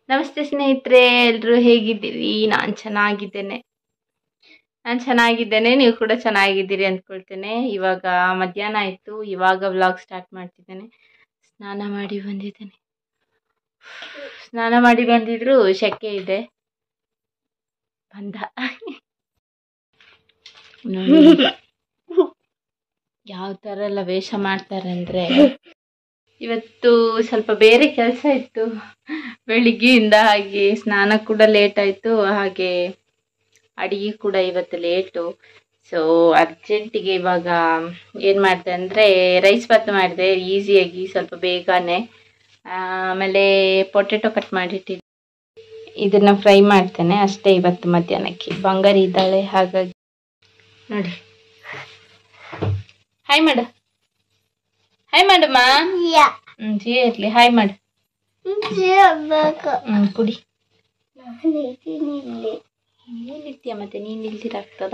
ನಮಸ್ತೆ ಸ್ನೇಹಿತರೆ ಎಲ್ಲರೂ ಹೇಗಿದ್ದೀರಿ ನಾನು ಚೆನ್ನಾಗಿದ್ದೇನೆ ನಾನು ಚೆನ್ನಾಗಿದ್ದೇನೆ ನೀವು ಕೂಡ ಚೆನ್ನಾಗಿದ್ದೀರಿ ಅಂದ್ಕೊಳ್ತೇನೆ ಇವಾಗ ಮಧ್ಯಾಹ್ನ ಆಯಿತು ಇವಾಗ ವ್ಲಾಗ್ ಸ್ಟಾರ್ಟ್ ಮಾಡ್ತಿದ್ದೇನೆ ಸ್ನಾನ ಮಾಡಿ ಬಂದಿದ್ದೇನೆ ಸ್ನಾನ ಮಾಡಿ ಬಂದಿದ್ರು ಶೆಕೆ ಇದೆ ಬಂದ ನೋಡಿ ಯಾವ ಥರ ಎಲ್ಲ ವೇಷ ಮಾಡ್ತಾರೆ ಅಂದರೆ ಇವತ್ತು ಸ್ವಲ್ಪ ಬೇರೆ ಕೆಲಸ ಇತ್ತು ಬೆಳಿಗ್ಗೆಯಿಂದ ಹಾಗೆ ಸ್ನಾನ ಕೂಡ ಲೇಟ್ ಆಯಿತು ಹಾಗೆ ಅಡಿಗೆ ಕೂಡ ಇವತ್ತು ಲೇಟು ಸೊ ಅರ್ಜೆಂಟಿಗೆ ಇವಾಗ ಏನು ಮಾಡಿದೆ ಅಂದರೆ ರೈಸ್ ಬಾತ್ ಮಾಡಿದೆ ಈಸಿಯಾಗಿ ಸ್ವಲ್ಪ ಬೇಗನೆ ಆಮೇಲೆ ಪೊಟೆಟೊ ಕಟ್ ಮಾಡಿಟ್ಟಿದ್ದೆ ಇದನ್ನು ಫ್ರೈ ಮಾಡ್ತೇನೆ ಅಷ್ಟೇ ಇವತ್ತು ಮಧ್ಯಾಹ್ನಕ್ಕೆ ಬಂಗಾರಿ ಇದ್ದಾಳೆ ಹಾಗಾಗಿ ನೋಡಿ ಹಾಯ್ ಮಾಡು ಹಾಯ್ ಮಾಡಮ್ಮ ಹ್ಞೂ ಸಿಹಿ ಇರಲಿ ಹಾಯ್ ಮಾಡು ಹ್ಞೂ ಕುಡಿ ಏನಿರ್ತೀಯ ಮತ್ತೆ ನೀನು ಇಲ್ದಿರಾಗ್ತದ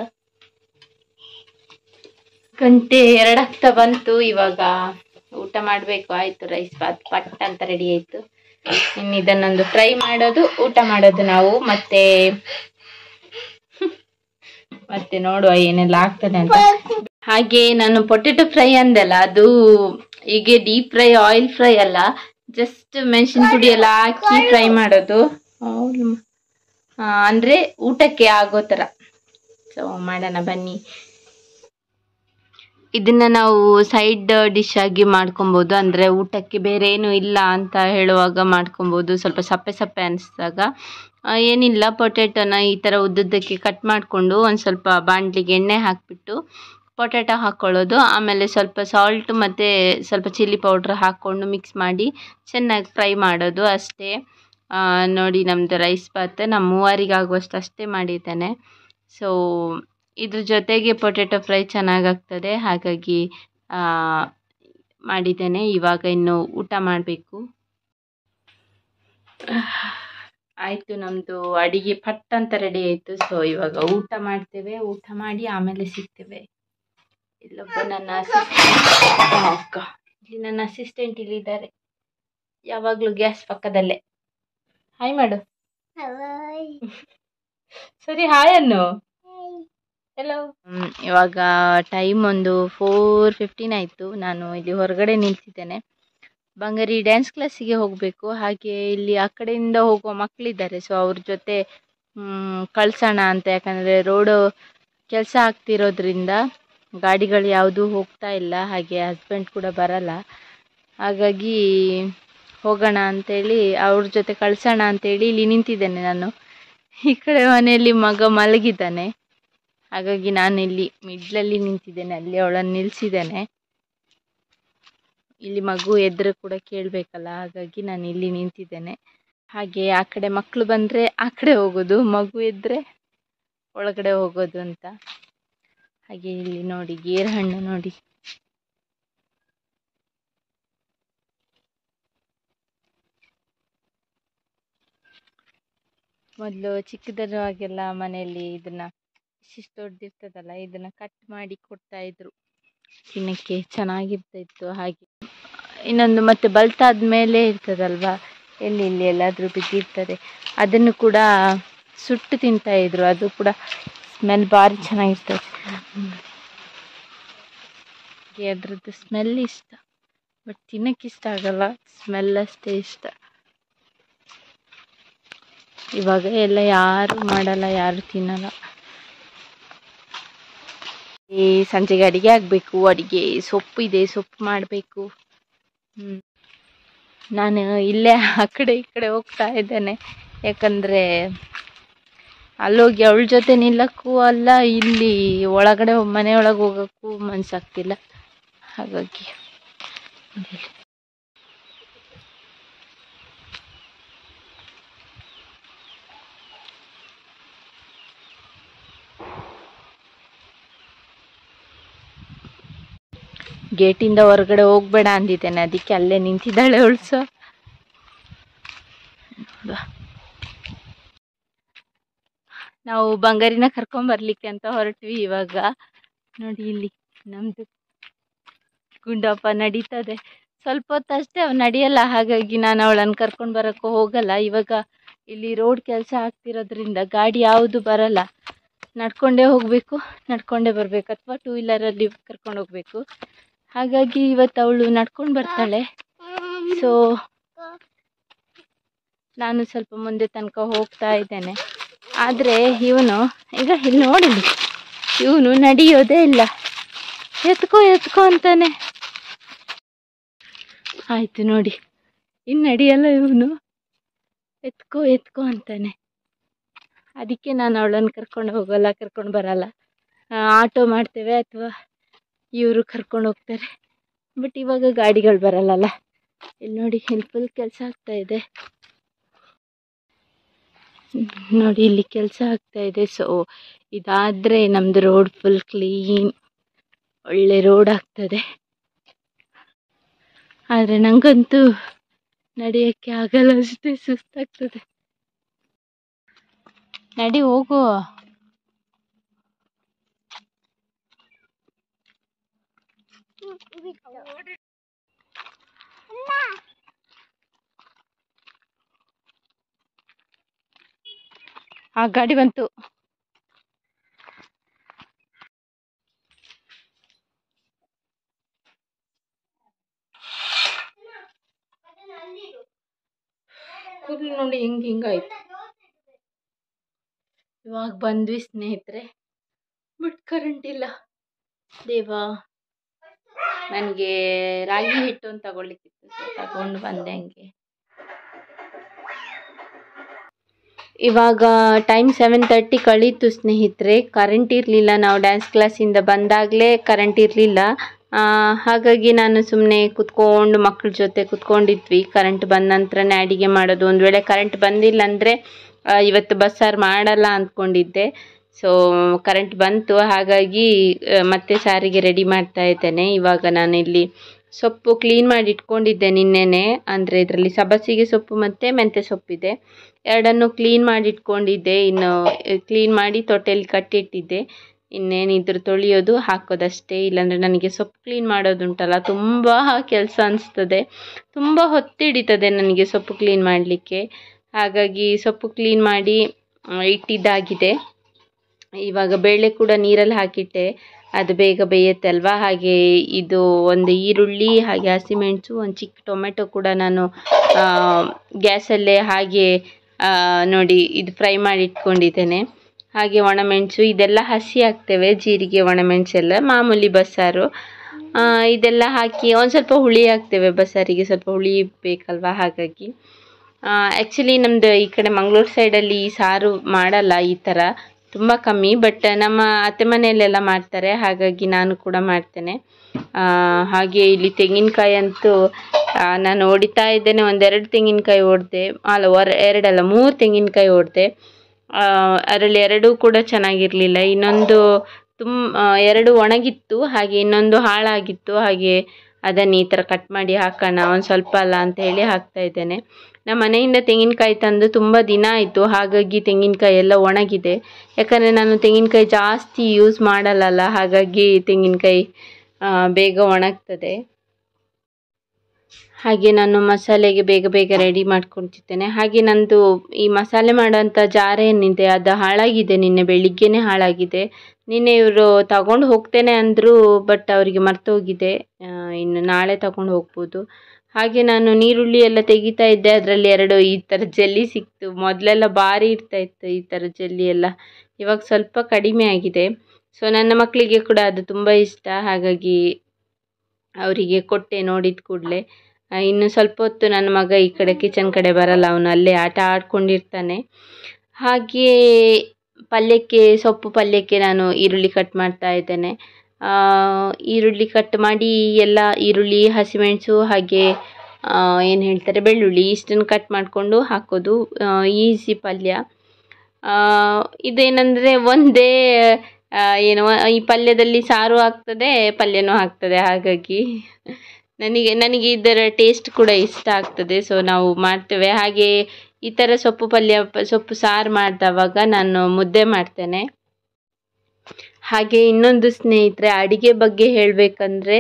ಗಂಟೆ ಎರಡಾಗ್ತಾ ಬಂತು ಇವಾಗ ಊಟ ಮಾಡಬೇಕು ಆಯ್ತು ರೈಸ್ ಬಾತ್ ಪಟ್ ಅಂತ ರೆಡಿ ಆಯ್ತು ಇನ್ನು ಇದನ್ನೊಂದು ಫ್ರೈ ಮಾಡೋದು ಊಟ ಮಾಡೋದು ನಾವು ಮತ್ತೆ ಮತ್ತೆ ನೋಡುವ ಏನೆಲ್ಲ ಆಗ್ತದೆ ಅಂತ ಹಾಗೆ ನಾನು ಪೊಟೆಟೊ ಫ್ರೈ ಅಂದಲ್ಲ ಅದು ಹೀಗೆ ಡೀಪ್ ಫ್ರೈ ಆಯಿಲ್ ಫ್ರೈ ಅಲ್ಲ ಜಸ್ಟ್ ಮೆಣಸಿನ ಪುಡಿ ಎಲ್ಲ ಹಾಕಿ ಫ್ರೈ ಮಾಡೋದು ಹೌದು. ಆ, ಅಂದ್ರೆ ಊಟಕ್ಕೆ ಆಗೋ ಥರ ಸೊ ಮಾಡೋಣ ಬನ್ನಿ ಇದನ್ನ ನಾವು ಸೈಡ್ ಡಿಶ್ ಆಗಿ ಮಾಡ್ಕೊಬೋದು ಅಂದ್ರೆ ಊಟಕ್ಕೆ ಬೇರೆ ಏನು ಇಲ್ಲ ಅಂತ ಹೇಳುವಾಗ ಮಾಡ್ಕೊಬೋದು ಸ್ವಲ್ಪ ಸಪ್ಪೆ ಸಪ್ಪೆ ಅನಿಸಿದಾಗ ಏನಿಲ್ಲ ಪೊಟೆಟೊನ ಈ ಥರ ಉದ್ದುದ್ದಕ್ಕೆ ಕಟ್ ಮಾಡಿಕೊಂಡು ಒಂದು ಸ್ವಲ್ಪ ಬಾಣಲಿಗೆ ಎಣ್ಣೆ ಹಾಕಿಬಿಟ್ಟು ಪೊಟ್ಯಾಟೊ ಹಾಕ್ಕೊಳ್ಳೋದು ಆಮೇಲೆ ಸ್ವಲ್ಪ ಸಾಲ್ಟ್ ಮತ್ತು ಸ್ವಲ್ಪ ಚಿಲ್ಲಿ ಪೌಡ್ರ್ ಹಾಕ್ಕೊಂಡು ಮಿಕ್ಸ್ ಮಾಡಿ ಚೆನ್ನಾಗಿ ಫ್ರೈ ಮಾಡೋದು ಅಷ್ಟೇ ಆ, ನೋಡಿ ನಮ್ಮದು ರೈಸ್ ಬಾತ್ ನಮ್ಮ ಮೂವರಿಗೆ ಆಗುವಷ್ಟು ಅಷ್ಟೇ ಮಾಡಿದ್ದೇನೆ ಸೊ ಇದ್ರ ಜೊತೆಗೆ ಪೊಟ್ಯಾಟೊ ಫ್ರೈ ಚೆನ್ನಾಗಾಗ್ತದೆ ಹಾಗಾಗಿ ಆ, ಮಾಡಿದ್ದೇನೆ ಇವಾಗ ಇನ್ನು ಊಟ ಮಾಡಬೇಕು ಆಯಿತು ನಮ್ಮದು ಅಡಿಗೆ ಪಟ್ ಅಂತ ರೆಡಿ ಆಯಿತು ಸೊ ಇವಾಗ ಊಟ ಮಾಡ್ತೇವೆ ಊಟ ಮಾಡಿ ಆಮೇಲೆ ಸಿಗ್ತೇವೆ ಇಲ್ಲೊಬ್ಬ ನನ್ನ ಅಸಿಸ್ಟೆಂಟ್ ಅಕ್ಕ ಇಲ್ಲಿ ನನ್ನ ಅಸಿಸ್ಟೆಂಟ್ ಇಲ್ಲಿದ್ದಾರೆ ಯಾವಾಗಲೂ ಗ್ಯಾಸ್ ಪಕ್ಕದಲ್ಲೇ ಹಾಯ್ ಮಾಡು ಸರಿ ಹಾಯ್ ಅನ್ನು ಹಲೋ ಇವಾಗ ಟೈಮ್ ಒಂದು ಫೋರ್ ಫಿಫ್ಟೀನ್ ಆಯಿತು ನಾನು ಇಲ್ಲಿ ಹೊರಗಡೆ ನಿಲ್ತಿದ್ದೇನೆ ಬಂಗಾರಿ ಡ್ಯಾನ್ಸ್ ಕ್ಲಾಸಿಗೆ ಹೋಗಬೇಕು ಹಾಗೆ ಇಲ್ಲಿ ಆ ಕಡೆಯಿಂದ ಹೋಗುವ ಮಕ್ಕಳಿದ್ದಾರೆ ಸೊ ಅವ್ರ ಜೊತೆ ಮ್, ಕಳ್ಸೋಣ ಅಂತ ಯಾಕಂದರೆ ರೋಡು ಕೆಲಸ ಆಗ್ತಿರೋದ್ರಿಂದ ಗಾಡಿಗಳು ಯಾವುದೂ ಹೋಗ್ತಾ ಇಲ್ಲ ಹಾಗೆ ಹಸ್ಬೆಂಡ್ ಕೂಡ ಬರಲ್ಲ ಹಾಗಾಗಿ ಹೋಗೋಣ ಅಂತೇಳಿ ಅವ್ರ ಜೊತೆ ಕಳ್ಸೋಣ ಅಂತೇಳಿ ಇಲ್ಲಿ ನಿಂತಿದ್ದೇನೆ ನಾನು ಈ ಕಡೆ ಮನೆಯಲ್ಲಿ ಮಗ ಮಲಗಿದ್ದಾನೆ ಹಾಗಾಗಿ ನಾನು ಇಲ್ಲಿ ಮಿಡ್ಲಲ್ಲಿ ನಿಂತಿದ್ದೇನೆ ಅಲ್ಲಿ ಅವಳನ್ನು ನಿಲ್ಲಿಸಿದ್ದೇನೆ ಇಲ್ಲಿ ಮಗು ಎದ್ರೆ ಕೂಡ ಕೇಳಬೇಕಲ್ಲ ಹಾಗಾಗಿ ನಾನು ಇಲ್ಲಿ ನಿಂತಿದ್ದೇನೆ ಹಾಗೆ ಆ ಕಡೆ ಮಕ್ಕಳು ಬಂದರೆ ಆ ಕಡೆ ಹೋಗೋದು ಮಗು ಇದ್ದರೆ ಒಳಗಡೆ ಹೋಗೋದು ಅಂತ ಹಾಗೆ ಇಲ್ಲಿ ನೋಡಿ ಗೇರು ಹಣ್ಣು ನೋಡಿ ಮೊದಲು ಚಿಕ್ಕದಿರುವಾಗೆಲ್ಲ ಮನೆಯಲ್ಲಿ ಇದನ್ನ ಇಷ್ಟಿಷ್ಟು ದೊಡ್ಡದಿರ್ತದಲ್ಲ ಇದನ್ನ ಕಟ್ ಮಾಡಿ ಕೊಡ್ತಾ ಇದ್ರು ತಿನ್ನಕ್ಕೆ ಚೆನ್ನಾಗಿರ್ತಾ ಇತ್ತು ಹಾಗೆ ಇನ್ನೊಂದು ಮತ್ತೆ ಬಲ್ತಾದ ಮೇಲೆ ಇರ್ತದಲ್ವಾ ಎಲ್ಲಿ ಇಲ್ಲಿ ಎಲ್ಲಾದರೂ ಬಿದ್ದಿರ್ತದೆ ಅದನ್ನು ಕೂಡ ಸುಟ್ಟು ತಿಂತಾ ಇದ್ರು ಅದು ಕೂಡ ಸ್ಮೆಲ್ ಭಾರಿ ಚೆನ್ನಾಗಿರ್ತದೆ ಹಾಗೆ ಅದ್ರದ್ದು ಸ್ಮೆಲ್ ಇಷ್ಟ ಬಟ್ ತಿನ್ನಕ್ಕೆ ಇಷ್ಟ ಆಗಲ್ಲ ಸ್ಮೆಲ್ ಅಷ್ಟೇ ಇಷ್ಟ ಇವಾಗ ಎಲ್ಲ ಯಾರು ಮಾಡಲ್ಲ ಯಾರು ತಿನ್ನಲ್ಲ ಈ ಸಂಜೆಗೆ ಅಡಿಗೆ ಆಗಬೇಕು ಅಡಿಗೆ ಸೊಪ್ಪು ಇದೆ ಸೊಪ್ಪು ಮಾಡಬೇಕು ಹ್ಞೂ ನಾನು ಇಲ್ಲೇ ಆ ಕಡೆ ಈ ಕಡೆ ಹೋಗ್ತಾ ಇದ್ದೇನೆ ಯಾಕಂದರೆ ಅಲ್ಲೋಗಿ ಅವಳ ಜೊತೆ ನಿಲ್ಲಕ್ಕೂ ಅಲ್ಲ ಇಲ್ಲಿ ಒಳಗಡೆ ಮನೆಯೊಳಗೆ ಹೋಗೋಕ್ಕೂ ಮನಸ್ಸಾಗ್ತಿಲ್ಲ ಹಾಗಾಗಿ ಗೇಟಿಂದ ಹೊರಗಡೆ ಹೋಗ್ಬೇಡ ಅಂದಿದ್ದೇನೆ ಅದಕ್ಕೆ ಅಲ್ಲೇ ನಿಂತಿದ್ದಾಳೆ ಉಳ್ಸು ನಾವು ಬಂಗಾರಿನ ಕರ್ಕೊಂಡ್ ಬರ್ಲಿಕ್ಕೆ ಅಂತ ಹೊರಟ್ವಿ ಇವಾಗ ನೋಡಿ ಇಲ್ಲಿ ನಮ್ದು ಗುಂಡಪ್ಪ ನಡೀತದೆ ಸ್ವಲ್ಪ ಹೊತ್ತು ಅಷ್ಟೇ ಅವ್ ನಡೆಯಲ್ಲ ಹಾಗಾಗಿ ನಾನು ಅವಳನ್ನು ಕರ್ಕೊಂಡು ಬರೋಕ್ಕೂ ಹೋಗಲ್ಲ ಇವಾಗ ಇಲ್ಲಿ ರೋಡ್ ಕೆಲಸ ಆಗ್ತಿರೋದ್ರಿಂದ ಗಾಡಿ ಯಾವುದು ಬರಲ್ಲ ನಡ್ಕೊಂಡೇ ಹೋಗಬೇಕು ನಡ್ಕೊಂಡೇ ಬರಬೇಕು ಅಥವಾ ಟೂ ವೀಲರಲ್ಲಿ ಕರ್ಕೊಂಡು ಹೋಗಬೇಕು ಹಾಗಾಗಿ ಇವತ್ತು ಅವಳು ನಡ್ಕೊಂಡು ಬರ್ತಾಳೆ ಸೊ ನಾನು ಸ್ವಲ್ಪ ಮುಂದೆ ತನಕ ಹೋಗ್ತಾ ಇದ್ದೇನೆ ಆದರೆ ಇವನು ಈಗ ಇಲ್ಲಿ ನೋಡಿಲಿ ಇವನು ನಡೆಯೋದೇ ಇಲ್ಲ ಎತ್ಕೋ ಎತ್ಕೋ ಅಂತಾನೆ ಆಯ್ತು ನೋಡಿ ಇನ್ನು ನಡೆಯಲ್ಲ ಇವನು ಎತ್ಕೋ ಎತ್ಕೋ ಅಂತಾನೆ ಅದಕ್ಕೆ ನಾನು ಅವಳನ್ನು ಕರ್ಕೊಂಡು ಹೋಗಲ್ಲ ಕರ್ಕೊಂಡು ಬರಲ್ಲ ಆ, ಆಟೋ ಮಾಡ್ತೇವೆ ಅಥವಾ ಇವರು ಕರ್ಕೊಂಡು ಹೋಗ್ತಾರೆ ಬಟ್ ಇವಾಗ ಗಾಡಿಗಳು ಬರಲ್ಲಲ್ಲ ಇಲ್ಲಿ ನೋಡಿ ಇಲ್ಲಿ ಫುಲ್ ಕೆಲಸ ಆಗ್ತಾ ಇದೆ ಹ್ಮ್, ನೋಡಿ ಇಲ್ಲಿ ಕೆಲಸ ಆಗ್ತಾ ಇದೆ ಸೊ ಇದಾದರೆ ನಮ್ಮದು ರೋಡ್ ಫುಲ್ ಕ್ಲೀನ್ ಒಳ್ಳೆ ರೋಡ್ ಆಗ್ತದೆ ಆದರೆ ನನಗಂತೂ ನಡೆಯೋಕ್ಕೆ ಆಗಲ್ಲ ಅಷ್ಟೇ ಸುಸ್ತಾಗ್ತದೆ ನಡಿ ಹೋಗು ಆ ಗಾಡಿ ಬಂತು ಕೂದಲು ನೋಡಿ ಹಿಂಗೆ ಹಿಂಗಾಯ್ತು ಇವಾಗ ಬಂದ್ವಿ ಸ್ನೇಹಿತರೆ ಬಟ್ ಕರೆಂಟ್ ಇಲ್ಲ ದೇವಾ ನನಗೆ ರಾಗಿ ಹಿಟ್ಟು ಅಂತ ತಗೊಳ್ಲಿಕ್ಕಿತ್ತು ಸೊ ತಗೊಂಡು ಬಂದೆ ಹಂಗೆ ಇವಾಗ ಟೈಮ್ ಸೆವೆನ್ ತರ್ಟಿ ಕಳೀತು ಸ್ನೇಹಿತರೆ ಕರೆಂಟ್ ಇರಲಿಲ್ಲ ನಾವು ಡ್ಯಾನ್ಸ್ ಕ್ಲಾಸಿಂದ ಬಂದಾಗಲೇ ಕರೆಂಟ್ ಇರಲಿಲ್ಲ ಹಾಗಾಗಿ ನಾನು ಸುಮ್ಮನೆ ಕುತ್ಕೊಂಡು ಮಕ್ಕಳ ಜೊತೆ ಕುತ್ಕೊಂಡಿದ್ವಿ ಕರೆಂಟ್ ಬಂದ ನಂತರನೇ ಅಡಿಗೆ ಮಾಡೋದು ಒಂದು ವೇಳೆ ಕರೆಂಟ್ ಬಂದಿಲ್ಲ ಅಂದರೆ ಇವತ್ತು ಬಸ್ಸಾರು ಮಾಡಲ್ಲ ಅಂದ್ಕೊಂಡಿದ್ದೆ ಸೊ ಕರೆಂಟ್ ಬಂತು ಹಾಗಾಗಿ ಆ, ಮತ್ತೆ ಸಾರಿಗೆ ರೆಡಿ ಮಾಡ್ತಾ ಇದ್ದೇನೆ ಇವಾಗ ನಾನಿಲ್ಲಿ ಸೊಪ್ಪು ಕ್ಲೀನ್ ಮಾಡಿ ಇಟ್ಕೊಂಡಿದ್ದೆ ನಿನ್ನೆನೆ ಅಂದರೆ ಇದರಲ್ಲಿ ಸಬ್ಬಸಿಗೆ ಸೊಪ್ಪು ಮತ್ತು ಮೆಂತ್ಯ ಸೊಪ್ಪಿದೆ ಎರಡನ್ನು ಕ್ಲೀನ್ ಮಾಡಿ ಇಟ್ಕೊಂಡಿದ್ದೆ ಇನ್ನು ಕ್ಲೀನ್ ಮಾಡಿ ತೊಟ್ಟೆಯಲ್ಲಿ ಕಟ್ಟಿಟ್ಟಿದ್ದೆ ಇನ್ನೇನಿದ್ರು ತೊಳೆಯೋದು ಹಾಕೋದಷ್ಟೇ ಇಲ್ಲಾಂದರೆ ನನಗೆ ಸೊಪ್ಪು ಕ್ಲೀನ್ ಮಾಡೋದುಂಟಲ್ಲ ತುಂಬ ಕೆಲಸ ಅನಿಸ್ತದೆ ತುಂಬ ಹೊತ್ತಿಡಿತದೆ ನನಗೆ ಸೊಪ್ಪು ಕ್ಲೀನ್ ಮಾಡಲಿಕ್ಕೆ ಹಾಗಾಗಿ ಸೊಪ್ಪು ಕ್ಲೀನ್ ಮಾಡಿ ಆ, ಇಟ್ಟಿದ್ದಾಗಿದೆ ಇವಾಗ ಬೇಳೆ ಕೂಡ ನೀರಲ್ಲಿ ಹಾಕಿಟ್ಟೆ ಅದು ಬೇಗ ಬೇಯುತ್ತೆ ಅಲ್ವಾ ಹಾಗೆ ಇದು ಒಂದು ಈರುಳ್ಳಿ ಹಾಗೆ ಹಸಿಮೆಣಸು ಒಂದು ಚಿಕ್ಕ ಟೊಮೆಟೊ ಕೂಡ ನಾನು ಗ್ಯಾಸಲ್ಲೇ ಹಾಗೆ ಆ, ನೋಡಿ ಇದು ಫ್ರೈ ಮಾಡಿ ಇಟ್ಕೊಂಡಿದ್ದೇನೆ ಹಾಗೆ ಒಣಮೆಣಸು ಇದೆಲ್ಲ ಹಸಿ ಹಾಕ್ತೇವೆ ಜೀರಿಗೆ ಒಣಮೆಣಸೆಲ್ಲ ಮಾಮೂಲಿ ಬಸ್ಸಾರು ಆ, ಇದೆಲ್ಲ ಹಾಕಿ ಒಂದು ಸ್ವಲ್ಪ ಹುಳಿ ಹಾಕ್ತೇವೆ ಬಸ್ಸಾರಿಗೆ ಸ್ವಲ್ಪ ಹುಳಿ ಬೇಕಲ್ವಾ ಹಾಗಾಗಿ ಆ್ಯಕ್ಚುಲಿ ನಮ್ಮದು ಈ ಕಡೆ ಮಂಗಳೂರು ಸೈಡಲ್ಲಿ ಈ ಸಾರು ಮಾಡಲ್ಲ ಈ ಥರ ತುಂಬ ಕಮ್ಮಿ ಬಟ್ ನಮ್ಮ ಅತ್ತೆ ಮನೆಯಲ್ಲೆಲ್ಲ ಮಾಡ್ತಾರೆ ಹಾಗಾಗಿ ನಾನು ಕೂಡ ಮಾಡ್ತೇನೆ ಆ, ಹಾಗೆ ಇಲ್ಲಿ ತೆಂಗಿನಕಾಯಿ ಅಂತೂ ಆ, ನಾನು ಹೊಡಿತಾ ಇದ್ದೇನೆ ಒಂದೆರಡು ತೆಂಗಿನಕಾಯಿ ಹೊಡೆದೆ ಅಲ್ಲ ಹೊರ ಎರಡಲ್ಲ ಮೂರು ತೆಂಗಿನಕಾಯಿ ಹೊಡೆದೆ ಅದರಲ್ಲಿ ಎರಡೂ ಕೂಡ ಚೆನ್ನಾಗಿರಲಿಲ್ಲ ಇನ್ನೊಂದು ತುಮ್ ಆ, ಎರಡು ಒಣಗಿತ್ತು ಹಾಗೆ ಇನ್ನೊಂದು ಹಾಳಾಗಿತ್ತು ಹಾಗೆ ಅದನ್ನು ಈ ಥರ ಕಟ್ ಮಾಡಿ ಹಾಕೋಣ ಒಂದು ಸ್ವಲ್ಪ ಅಲ್ಲ ಅಂತ ಹೇಳಿ ಹಾಕ್ತಾ ಇದ್ದೇನೆ ನಮ್ಮ ಮನೆಯಿಂದ ತೆಂಗಿನಕಾಯಿ ತಂದು ತುಂಬ ದಿನ ಆಯಿತು ಹಾಗಾಗಿ ತೆಂಗಿನಕಾಯಿ ಎಲ್ಲ ಒಣಗಿದೆ ಯಾಕಂದರೆ ನಾನು ತೆಂಗಿನಕಾಯಿ ಜಾಸ್ತಿ ಯೂಸ್ ಮಾಡಲ್ಲಲ್ಲ ಹಾಗಾಗಿ ತೆಂಗಿನಕಾಯಿ ಆ, ಬೇಗ ಒಣಗ್ತದೆ ಹಾಗೆ ನಾನು ಮಸಾಲೆಗೆ ಬೇಗ ಬೇಗ ರೆಡಿ ಮಾಡ್ಕೊಳ್ತಿದ್ದೇನೆ ಹಾಗೆ ನಂದು ಈ ಮಸಾಲೆ ಮಾಡೋಂಥ ಜಾರ್ ಏನಿದೆ ಅದು ಹಾಳಾಗಿದೆ ನಿನ್ನೆ ಬೆಳಿಗ್ಗೆನೇ ಹಾಳಾಗಿದೆ ನಿನ್ನೆ ಇವರು ತಗೊಂಡು ಹೋಗ್ತೇನೆ ಅಂದರು ಬಟ್ ಅವರಿಗೆ ಮರ್ತೋಗಿದೆ ಆ, ಇನ್ನು ನಾಳೆ ತಗೊಂಡು ಹೋಗ್ಬೋದು ಹಾಗೆ ನಾನು ನೀರುಳ್ಳಿ ಎಲ್ಲ ತೆಗಿತಾ ಇದ್ದೆ ಅದರಲ್ಲಿ ಎರಡು ಈ ಥರ ಜಲ್ಲಿ ಸಿಕ್ತು ಮೊದಲೆಲ್ಲ ಭಾರಿ ಇರ್ತಾ ಇತ್ತು ಈ ಥರ ಜಲ್ಲಿ ಎಲ್ಲ ಇವಾಗ ಸ್ವಲ್ಪ ಕಡಿಮೆ ಆಗಿದೆ ಸೊ ನನ್ನ ಮಕ್ಕಳಿಗೆ ಕೂಡ ಅದು ತುಂಬ ಇಷ್ಟ ಹಾಗಾಗಿ ಅವರಿಗೆ ಕೊಟ್ಟೆ ನೋಡಿದ ಕೂಡಲೇ ಇನ್ನು ಸ್ವಲ್ಪ ಹೊತ್ತು ನನ್ನ ಮಗ ಈ ಕಡೆ ಕಿಚನ್ ಕಡೆ ಬರಲ್ಲ ಅವನು ಅಲ್ಲೇ ಆಟ ಆಡ್ಕೊಂಡಿರ್ತಾನೆ ಹಾಗೆ ಪಲ್ಯಕ್ಕೆ ಸೊಪ್ಪು ಪಲ್ಯಕ್ಕೆ ನಾನು ಈರುಳ್ಳಿ ಕಟ್ ಮಾಡ್ತಾ ಇದ್ದೇನೆ ಆ, ಈರುಳ್ಳಿ ಕಟ್ ಮಾಡಿ ಎಲ್ಲ ಈರುಳ್ಳಿ ಹಸಿಮೆಣಸು ಹಾಗೆ ಏನು ಹೇಳ್ತಾರೆ ಬೆಳ್ಳುಳ್ಳಿ ಇಷ್ಟನ್ನು ಕಟ್ ಮಾಡಿಕೊಂಡು ಹಾಕೋದು ಈಸಿ ಪಲ್ಯ ಆ, ಇದೇನೆಂದರೆ ಒಂದೇ ಆ, ಏನು ಈ ಪಲ್ಯದಲ್ಲಿ ಸಾರು ಆಗ್ತದೆ ಪಲ್ಯನೂ ಆಗ್ತದೆ ಹಾಗಾಗಿ ನನಗೆ ನನಗೆ ಇದರ ಟೇಸ್ಟ್ ಕೂಡ ಇಷ್ಟ ಆಗ್ತದೆ ಸೊ ನಾವು ಮಾಡ್ತೇವೆ ಹಾಗೆ ಈ ಥರ ಸೊಪ್ಪು ಪಲ್ಯ ಪ- ಸೊಪ್ಪು ಸಾರು ಮಾಡಿದವಾಗ ನಾನು ಮುದ್ದೆ ಮಾಡ್ತೇನೆ ಹಾಗೆ ಇನ್ನೊಂದು ಸ್ನೇಹಿತರೆ ಅಡಿಗೆ ಬಗ್ಗೆ ಹೇಳಬೇಕಂದ್ರೆ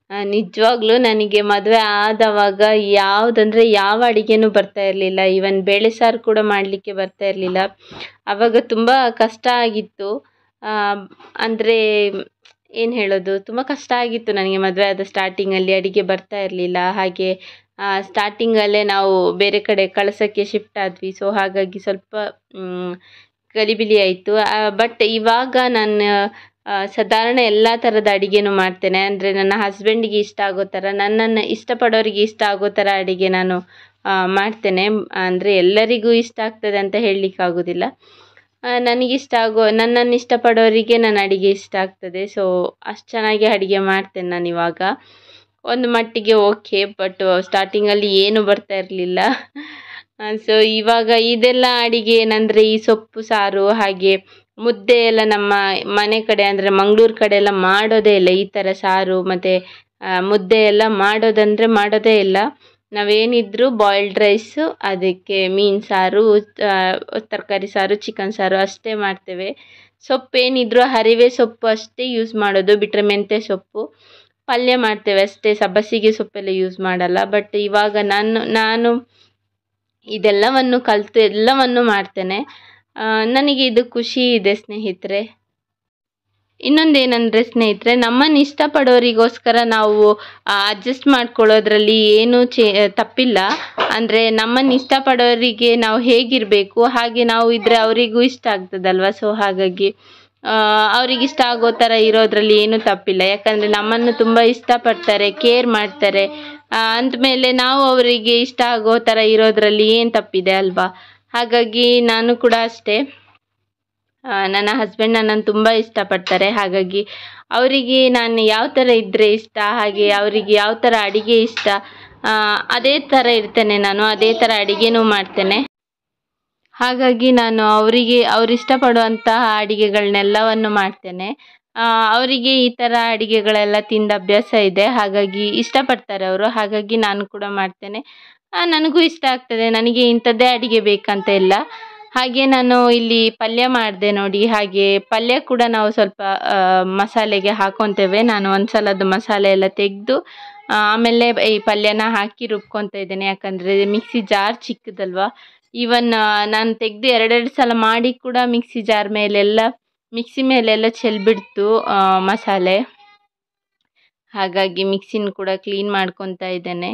ನಿಜವಾಗ್ಲೂ ನನಗೆ ಮದುವೆ ಆದವಾಗ ಯಾವುದಂದ್ರೆ ಯಾವ ಅಡುಗೆನೂ ಬರ್ತಾ ಇರಲಿಲ್ಲ ಈವನ್ ಬೇಳೆ ಸಾರು ಕೂಡ ಮಾಡಲಿಕ್ಕೆ ಬರ್ತಾ ಇರಲಿಲ್ಲ ಆವಾಗ ತುಂಬ ಕಷ್ಟ ಆಗಿತ್ತು ಅಂದರೆ ಏನು ಹೇಳೋದು ತುಂಬ ಕಷ್ಟ ಆಗಿತ್ತು ನನಗೆ ಮದುವೆ ಆದ ಸ್ಟಾರ್ಟಿಂಗಲ್ಲಿ ಅಡುಗೆ ಬರ್ತಾ ಇರಲಿಲ್ಲ ಹಾಗೆ ಸ್ಟಾರ್ಟಿಂಗಲ್ಲೇ ನಾವು ಬೇರೆ ಕಡೆ ಕಳ್ಸೋಕ್ಕೆ ಶಿಫ್ಟ್ ಆದ್ವಿ ಸೊ ಹಾಗಾಗಿ ಸ್ವಲ್ಪ ಗಲಿಬಿಲಿ ಆಯಿತು ಬಟ್ ಇವಾಗ ನಾನು ಸಾಧಾರಣ ಎಲ್ಲ ಥರದ ಅಡುಗೆನೂ ಮಾಡ್ತೇನೆ ಅಂದರೆ ನನ್ನ ಹಸ್ಬೆಂಡಿಗೆ ಇಷ್ಟ ಆಗೋ ಥರ ನನ್ನನ್ನು ಇಷ್ಟಪಡೋರಿಗೆ ಇಷ್ಟ ಆಗೋ ಥರ ಅಡುಗೆ ನಾನು ಮಾಡ್ತೇನೆ ಅಂದರೆ ಎಲ್ಲರಿಗೂ ಇಷ್ಟ ಆಗ್ತದೆ ಅಂತ ಹೇಳಲಿಕ್ಕಾಗೋದಿಲ್ಲ ನನಗಿಷ್ಟ ಆಗೋ ನನ್ನನ್ನು ಇಷ್ಟಪಡೋರಿಗೆ ನನ್ನ ಅಡುಗೆ ಇಷ್ಟ ಆಗ್ತದೆ ಸೊ ಅಷ್ಟು ಚೆನ್ನಾಗಿ ಅಡುಗೆ ಮಾಡ್ತೇನೆ ನಾನು ಇವಾಗ ಒಂದು ಮಟ್ಟಿಗೆ ಓಕೆ ಬಟ್ ಸ್ಟಾರ್ಟಿಂಗಲ್ಲಿ ಏನೂ ಬರ್ತಾ ಇರಲಿಲ್ಲ ಸೊ ಇವಾಗ ಇದೆಲ್ಲ ಅಡುಗೆ ಏನಂದರೆ ಈ ಸೊಪ್ಪು ಸಾರು ಹಾಗೆ ಮುದ್ದೆ ಎಲ್ಲ ನಮ್ಮ ಮನೆ ಕಡೆ ಅಂದರೆ ಮಂಗ್ಳೂರು ಕಡೆ ಎಲ್ಲ ಮಾಡೋದೇ ಇಲ್ಲ ಈ ಥರ ಸಾರು ಮತ್ತು ಮುದ್ದೆ ಎಲ್ಲ ಮಾಡೋದಂದರೆ ಮಾಡೋದೇ ಇಲ್ಲ ನಾವೇನಿದ್ರೂ ಬಾಯ್ಲ್ಡ್ ರೈಸು ಅದಕ್ಕೆ ಮೀನು ಸಾರು ತರಕಾರಿ ಸಾರು ಚಿಕನ್ ಸಾರು ಅಷ್ಟೇ ಮಾಡ್ತೇವೆ ಸೊಪ್ಪು ಏನಿದ್ರೂ ಹರಿವೆ ಸೊಪ್ಪು ಅಷ್ಟೇ ಯೂಸ್ ಮಾಡೋದು ಬಿಟ್ಟರೆ ಮೆಂತ್ಯ ಸೊಪ್ಪು ಪಲ್ಯ ಮಾಡ್ತೇವೆ ಅಷ್ಟೇ ಸಬ್ಬಸಿಗೆ ಸೊಪ್ಪೆಲ್ಲ ಯೂಸ್ ಮಾಡಲ್ಲ ಬಟ್ ಇವಾಗ ನಾನು ನಾನು ಇದೆಲ್ಲವನ್ನು ಕಲಿತು ಎಲ್ಲವನ್ನು ಮಾಡ್ತೇನೆ ನನಗೆ ಇದು ಖುಷಿ ಇದೆ ಸ್ನೇಹಿತರೆ ಇನ್ನೊಂದೇನೆಂದರೆ ಸ್ನೇಹಿತರೆ ನಮ್ಮನ್ನು ಇಷ್ಟಪಡೋರಿಗೋಸ್ಕರ ನಾವು ಅಡ್ಜಸ್ಟ್ ಮಾಡ್ಕೊಳ್ಳೋದ್ರಲ್ಲಿ ಏನೂ ಚೇ ತಪ್ಪಿಲ್ಲ ಅಂದರೆ ನಮ್ಮನ್ನು ಇಷ್ಟಪಡೋರಿಗೆ ನಾವು ಹೇಗಿರಬೇಕು ಹಾಗೆ ನಾವು ಇದ್ದರೆ ಅವರಿಗೂ ಇಷ್ಟ ಆಗ್ತದಲ್ವ ಸೊ ಹಾಗಾಗಿ ಅವ್ರಿಗೆ ಇಷ್ಟ ಆಗೋ ಥರ ಇರೋದ್ರಲ್ಲಿ ಏನೂ ತಪ್ಪಿಲ್ಲ ಯಾಕಂದರೆ ನಮ್ಮನ್ನು ತುಂಬ ಇಷ್ಟಪಡ್ತಾರೆ ಕೇರ್ ಮಾಡ್ತಾರೆ ಅಂದಮೇಲೆ ನಾವು ಅವರಿಗೆ ಇಷ್ಟ ಆಗೋ ಥರ ಇರೋದ್ರಲ್ಲಿ ಏನು ತಪ್ಪಿದೆ ಅಲ್ವಾ ಹಾಗಾಗಿ ನಾನು ಕೂಡ ಅಷ್ಟೇ ನನ್ನ ಹಸ್ಬೆಂಡ್ ನನ್ನನ್ನು ತುಂಬ ಇಷ್ಟಪಡ್ತಾರೆ ಹಾಗಾಗಿ ಅವರಿಗೆ ನಾನು ಯಾವ ಥರ ಇದ್ದರೆ ಇಷ್ಟ ಹಾಗೆ ಅವರಿಗೆ ಯಾವ ಥರ ಅಡುಗೆ ಇಷ್ಟ ಅದೇ ಥರ ಇರ್ತೇನೆ ನಾನು ಅದೇ ಥರ ಅಡುಗೆನೂ ಮಾಡ್ತೇನೆ ಹಾಗಾಗಿ ನಾನು ಅವರಿಗೆ ಅವ್ರು ಇಷ್ಟಪಡುವಂತಹ ಅಡುಗೆಗಳ್ನೆಲ್ಲವನ್ನು ಮಾಡ್ತೇನೆ ಅವರಿಗೆ ಈ ಥರ ಅಡುಗೆಗಳೆಲ್ಲ ತಿಂದು ಅಭ್ಯಾಸ ಇದೆ ಹಾಗಾಗಿ ಇಷ್ಟಪಡ್ತಾರೆ ಅವರು ಹಾಗಾಗಿ ನಾನು ಕೂಡ ಮಾಡ್ತೇನೆ ನನಗೂ ಇಷ್ಟ ಆಗ್ತದೆ ನನಗೆ ಇಂಥದ್ದೇ ಅಡುಗೆ ಬೇಕಂತ ಇಲ್ಲ ಹಾಗೆ ನಾನು ಇಲ್ಲಿ ಪಲ್ಯ ಮಾಡಿದೆ ನೋಡಿ ಹಾಗೆ ಪಲ್ಯ ಕೂಡ ನಾವು ಸ್ವಲ್ಪ ಮಸಾಲೆಗೆ ಹಾಕ್ಕೊತೇವೆ ನಾನು ಒಂದು ಸಲದ್ದು ಮಸಾಲೆ ಎಲ್ಲ ತೆಗೆದು ಆಮೇಲೆ ಈ ಪಲ್ಯನ ಹಾಕಿ ರುಬ್ಕೊತಾ ಇದ್ದೇನೆ ಯಾಕಂದರೆ ಮಿಕ್ಸಿ ಜಾರ್ ಚಿಕ್ಕದಲ್ವ ಈವನ್ ನಾನು ತೆಗೆದು ಎರಡೆರಡು ಸಲ ಮಾಡಿ ಕೂಡ ಮಿಕ್ಸಿ ಜಾರ್ ಮೇಲೆಲ್ಲ ಮಿಕ್ಸಿ ಮೇಲೆಲ್ಲ ಚೆಲ್ಬಿಡ್ತು ಮಸಾಲೆ ಹಾಗಾಗಿ ಮಿಕ್ಸಿನ ಕೂಡ ಕ್ಲೀನ್ ಮಾಡ್ಕೊತಾ ಇದ್ದೇನೆ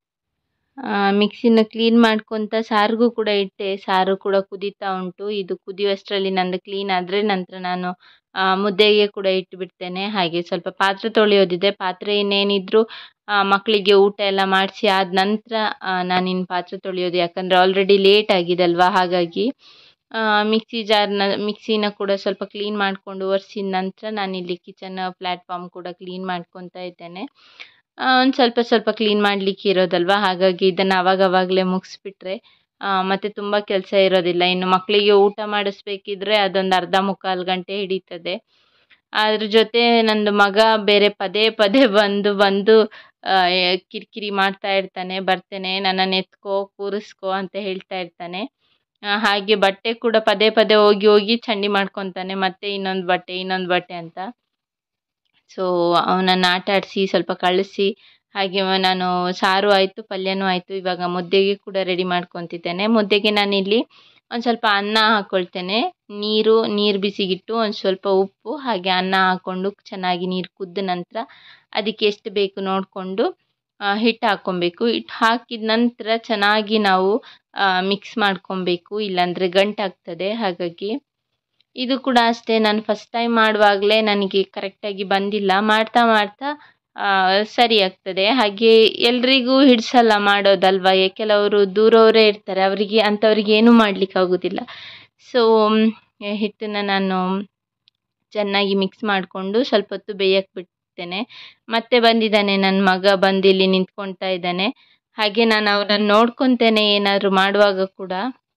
ಮಿಕ್ಸಿನ ಕ್ಲೀನ್ ಮಾಡ್ಕೊತ ಸಾರಿಗೂ ಕೂಡ ಇಟ್ಟೆ ಸಾರು ಕೂಡ ಕುದೀತಾ ಉಂಟು ಇದು ಕುದಿಯುವಷ್ಟರಲ್ಲಿ ನಂದು ಕ್ಲೀನ್ ಆದರೆ ನಂತರ ನಾನು ಮುದ್ದೆಗೆ ಕೂಡ ಇಟ್ಟುಬಿಡ್ತೇನೆ ಹಾಗೆ ಸ್ವಲ್ಪ ಪಾತ್ರೆ ತೊಳೆಯೋದಿದೆ ಪಾತ್ರೆ ಇನ್ನೇನಿದ್ರೂ ಮಕ್ಕಳಿಗೆ ಊಟ ಎಲ್ಲ ಮಾಡಿಸಿ ಆದ ನಂತರ ನಾನಿನ್ನು ಪಾತ್ರೆ ತೊಳೆಯೋದು ಯಾಕಂದರೆ ಆಲ್ರೆಡಿ ಲೇಟ್ ಆಗಿದೆ ಅಲ್ವಾ ಹಾಗಾಗಿ ಮಿಕ್ಸಿ ಜಾರ್ನ ಮಿಕ್ಸಿನ ಕೂಡ ಸ್ವಲ್ಪ ಕ್ಲೀನ್ ಮಾಡಿಕೊಂಡು ಒರೆಸಿದ ನಂತರ ನಾನಿಲ್ಲಿ ಕಿಚನ್ ಪ್ಲ್ಯಾಟ್ಫಾರ್ಮ್ ಕೂಡ ಕ್ಲೀನ್ ಮಾಡ್ಕೊತಾ ಇದ್ದೇನೆ ಒಂದು ಸ್ವಲ್ಪ ಸ್ವಲ್ಪ ಕ್ಲೀನ್ ಮಾಡಲಿಕ್ಕೆ ಇರೋದಲ್ವ ಹಾಗಾಗಿ ಇದನ್ನು ಅವಾಗವಾಗಲೇ ಮುಗಿಸ್ಬಿಟ್ರೆ ಮತ್ತು ತುಂಬ ಕೆಲಸ ಇರೋದಿಲ್ಲ ಇನ್ನು ಮಕ್ಕಳಿಗೆ ಊಟ ಮಾಡಿಸ್ಬೇಕಿದ್ರೆ ಅದೊಂದು ಅರ್ಧ ಮುಕ್ಕಾಲು ಗಂಟೆ ಹಿಡಿತದೆ ಅದ್ರ ಜೊತೆ ನಂದು ಮಗ ಬೇರೆ ಪದೇ ಪದೇ ಬಂದು ಬಂದು ಕಿರಿಕಿರಿ ಮಾಡ್ತಾ ಇರ್ತಾನೆ ಬರ್ತೇನೆ ನನ್ನನ್ನು ಎತ್ಕೋ ಕೂರಿಸ್ಕೋ ಅಂತ ಹೇಳ್ತಾ ಇರ್ತಾನೆ ಹಾಗೆ ಬಟ್ಟೆ ಕೂಡ ಪದೇ ಪದೇ ಹೋಗಿ ಹೋಗಿ ಚಂಡಿ ಮಾಡ್ಕೊತಾನೆ ಮತ್ತೆ ಇನ್ನೊಂದು ಬಟ್ಟೆ ಇನ್ನೊಂದು ಬಟ್ಟೆ ಅಂತ ಸೊ ಅವನನ್ನು ಆಟ ಆಡಿಸಿ ಸ್ವಲ್ಪ ಕಳಿಸಿ ಹಾಗೆ ನಾನು ಸಾರು ಆಯಿತು ಪಲ್ಯನೂ ಆಯಿತು ಇವಾಗ ಮುದ್ದೆಗೆ ಕೂಡ ರೆಡಿ ಮಾಡ್ಕೊತಿದ್ದೇನೆ ಮುದ್ದೆಗೆ ನಾನಿಲ್ಲಿ ಒಂದು ಸ್ವಲ್ಪ ಅನ್ನ ಹಾಕ್ಕೊಳ್ತೇನೆ ನೀರು ನೀರು ಬಿಸಿಗಿಟ್ಟು ಒಂದು ಸ್ವಲ್ಪ ಉಪ್ಪು ಹಾಗೆ ಅನ್ನ ಹಾಕ್ಕೊಂಡು ಚೆನ್ನಾಗಿ ನೀರು ಕುದ್ದ ನಂತರ ಅದಕ್ಕೆ ಎಷ್ಟು ಬೇಕು ನೋಡಿಕೊಂಡು ಹಿಟ್ಟು ಹಾಕ್ಕೊಬೇಕು ಹಿಟ್ಟು ಹಾಕಿದ ನಂತರ ಚೆನ್ನಾಗಿ ನಾವು ಮಿಕ್ಸ್ ಮಾಡ್ಕೊಬೇಕು ಇಲ್ಲಾಂದರೆ ಗಂಟಾಗ್ತದೆ ಹಾಗಾಗಿ ಇದು ಕೂಡ ಅಷ್ಟೇ ನಾನು ಫಸ್ಟ್ ಟೈಮ್ ಮಾಡುವಾಗಲೇ ನನಗೆ ಕರೆಕ್ಟಾಗಿ ಬಂದಿಲ್ಲ ಮಾಡ್ತಾ ಮಾಡ್ತಾ ಸರಿ ಆಗ್ತದೆ ಹಾಗೆ ಎಲ್ರಿಗೂ ಹಿಡಿಸಲ್ಲ ಮಾಡೋದಲ್ವ ಕೆಲವರು ದೂರವರೇ ಇರ್ತಾರೆ ಅವರಿಗೆ ಅಂಥವ್ರಿಗೆ ಏನೂ ಮಾಡಲಿಕ್ಕಾಗೋದಿಲ್ಲ ಸೊ ಹಿಟ್ಟನ್ನು ನಾನು ಚೆನ್ನಾಗಿ ಮಿಕ್ಸ್ ಮಾಡಿಕೊಂಡು ಸ್ವಲ್ಪ ಹೊತ್ತು ಬೇಯಕ್ಕೆ ಬಿಡ್ತೇನೆ ಮತ್ತೆ ಬಂದಿದ್ದಾನೆ ನನ್ನ ಮಗ ಬಂದು ಇಲ್ಲಿ ನಿಂತ್ಕೊಳ್ತಾ ಇದ್ದಾನೆ ಹಾಗೆ ನಾನು ಅವನನ್ನು ನೋಡ್ಕೊತೇನೆ ಏನಾದರೂ ಮಾಡುವಾಗ ಕೂಡ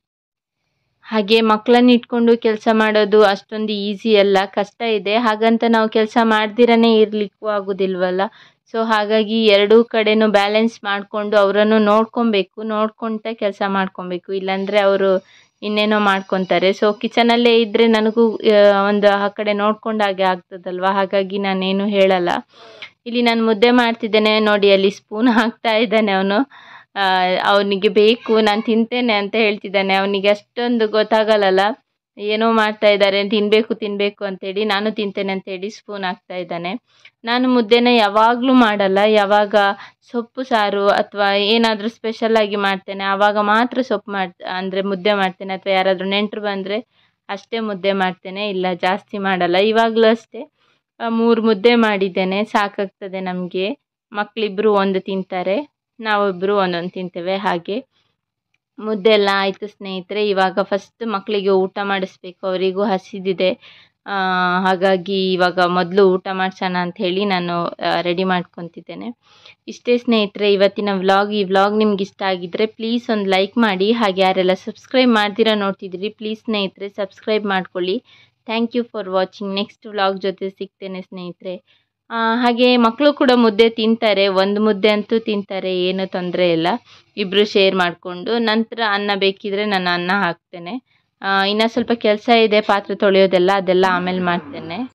ಹಾಗೆ ಮಕ್ಕಳನ್ನ ಇಟ್ಕೊಂಡು ಕೆಲಸ ಮಾಡೋದು ಅಷ್ಟೊಂದು ಈಸಿ ಅಲ್ಲ ಕಷ್ಟ ಇದೆ ಹಾಗಂತ ನಾವು ಕೆಲಸ ಮಾಡ್ದಿರನೇ ಇರಲಿಕ್ಕೂ ಆಗೋದಿಲ್ವಲ್ಲ ಸೊ ಹಾಗಾಗಿ ಎರಡೂ ಕಡೆನೂ ಬ್ಯಾಲೆನ್ಸ್ ಮಾಡಿಕೊಂಡು ಅವರನ್ನು ನೋಡ್ಕೊಬೇಕು ನೋಡ್ಕೊತ ಕೆಲಸ ಮಾಡ್ಕೊಬೇಕು ಇಲ್ಲಾಂದರೆ ಅವರು ಇನ್ನೇನೋ ಮಾಡ್ಕೊತಾರೆ ಸೊ ಕಿಚನಲ್ಲೇ ಇದ್ದರೆ ನನಗೂ ಆ, ಒಂದು ಆ ಕಡೆ ನೋಡ್ಕೊಂಡಾಗೆ ಆಗ್ತದಲ್ವ ಹಾಗಾಗಿ ನಾನೇನು ಹೇಳಲ್ಲ ಇಲ್ಲಿ ನಾನು ಮುದ್ದೆ ಮಾಡ್ತಿದ್ದೇನೆ ನೋಡಿ ಅಲ್ಲಿ ಸ್ಪೂನ್ ಹಾಕ್ತಾ ಇದ್ದಾನೆ ಅವನು ಅವನಿಗೆ ಬೇಕು ನಾನು ತಿಂತೇನೆ ಅಂತ ಹೇಳ್ತಿದ್ದಾನೆ ಅವನಿಗೆ ಅಷ್ಟೊಂದು ಗೊತ್ತಾಗಲ್ಲಲ್ಲ ಏನೋ ಮಾಡ್ತಾ ಇದ್ದಾರೆ ತಿನ್ನಬೇಕು ತಿನ್ನಬೇಕು ಅಂತೇಳಿ ನಾನು ತಿಂತೇನೆ ಅಂತೇಳಿ ಸ್ಪೂನ್ ಹಾಕ್ತಾ ಇದ್ದಾನೆ ನಾನು ಮುದ್ದೆನ ಯಾವಾಗಲೂ ಮಾಡಲ್ಲ ಯಾವಾಗ ಸೊಪ್ಪು ಸಾರು ಅಥವಾ ಏನಾದರೂ ಸ್ಪೆಷಲ್ಲಾಗಿ ಮಾಡ್ತೇನೆ ಆವಾಗ ಮಾತ್ರ ಸೊಪ್ಪು ಮಾಡ್ ಅಂದರೆ ಮುದ್ದೆ ಮಾಡ್ತೇನೆ ಅಥವಾ ಯಾರಾದರೂ ನೆಂಟರು ಬಂದರೆ ಅಷ್ಟೇ ಮುದ್ದೆ ಮಾಡ್ತೇನೆ ಇಲ್ಲ ಜಾಸ್ತಿ ಮಾಡಲ್ಲ ಇವಾಗಲೂ ಅಷ್ಟೇ ಮೂರು ಮುದ್ದೆ ಮಾಡಿದ್ದೇನೆ ಸಾಕಾಗ್ತದೆ ನಮಗೆ ಮಕ್ಕಳಿಬ್ಬರು ಒಂದು ತಿಂತಾರೆ ನಾವಿಬ್ಬರು ಒಂದೊಂದು ತಿಂತೇವೆ ಹಾಗೆ ಮುದ್ದೆ ಎಲ್ಲ ಆಯಿತು ಸ್ನೇಹಿತರೆ ಇವಾಗ ಫಸ್ಟ್ ಮಕ್ಕಳಿಗೆ ಊಟ ಮಾಡಿಸ್ಬೇಕು ಅವರಿಗೂ ಹಸಿದಿದೆ ಆ, ಹಾಗಾಗಿ ಇವಾಗ ಮೊದಲು ಊಟ ಮಾಡಿಸೋಣ ಅಂತ ಹೇಳಿ ನಾನು ರೆಡಿ ಮಾಡ್ಕೊತಿದ್ದೇನೆ ಇಷ್ಟೇ ಸ್ನೇಹಿತರೆ ಇವತ್ತಿನ ವ್ಲಾಗ್ ಈ ವ್ಲಾಗ್ ನಿಮ್ಗೆ ಇಷ್ಟ ಆಗಿದ್ದರೆ ಪ್ಲೀಸ್ ಒಂದು ಲೈಕ್ ಮಾಡಿ ಹಾಗೆ ಯಾರೆಲ್ಲ ಸಬ್ಸ್ಕ್ರೈಬ್ ಮಾಡ್ದಿರ ನೋಡ್ತಿದ್ದೀರಿ ಪ್ಲೀಸ್ ಸ್ನೇಹಿತರೆ ಸಬ್ಸ್ಕ್ರೈಬ್ ಮಾಡ್ಕೊಳ್ಳಿ thank you for watching next vlog ಜೊತೆ ಸಿಗ್ತೇನೆ ಸ್ನೇಹಿತರೆ ಆ, ಹಾಗೆ ಮಕ್ಕಳು ಕೂಡ ಮುದ್ದೆ ತಿಂತಾರೆ ಒಂದು ಮುದ್ದೆ ಅಂತೂ ತಿಂತಾರೆ ಏನು ತೊಂದರೆ ಇಲ್ಲ ಇಬ್ಬರು ಶೇರ್ ಮಾಡಿಕೊಂಡು ನಂತರ ಅನ್ನ ಬೇಕಿದ್ರೆ ನಾನು ಅನ್ನ ಹಾಕ್ತೇನೆ ಇನ್ನು ಸ್ವಲ್ಪ ಕೆಲಸ ಇದೆ ಪಾತ್ರೆ ತೊಳೆಯೋದೆಲ್ಲ ಅದೆಲ್ಲ ಆಮೇಲೆ ಮಾಡ್ತೇನೆ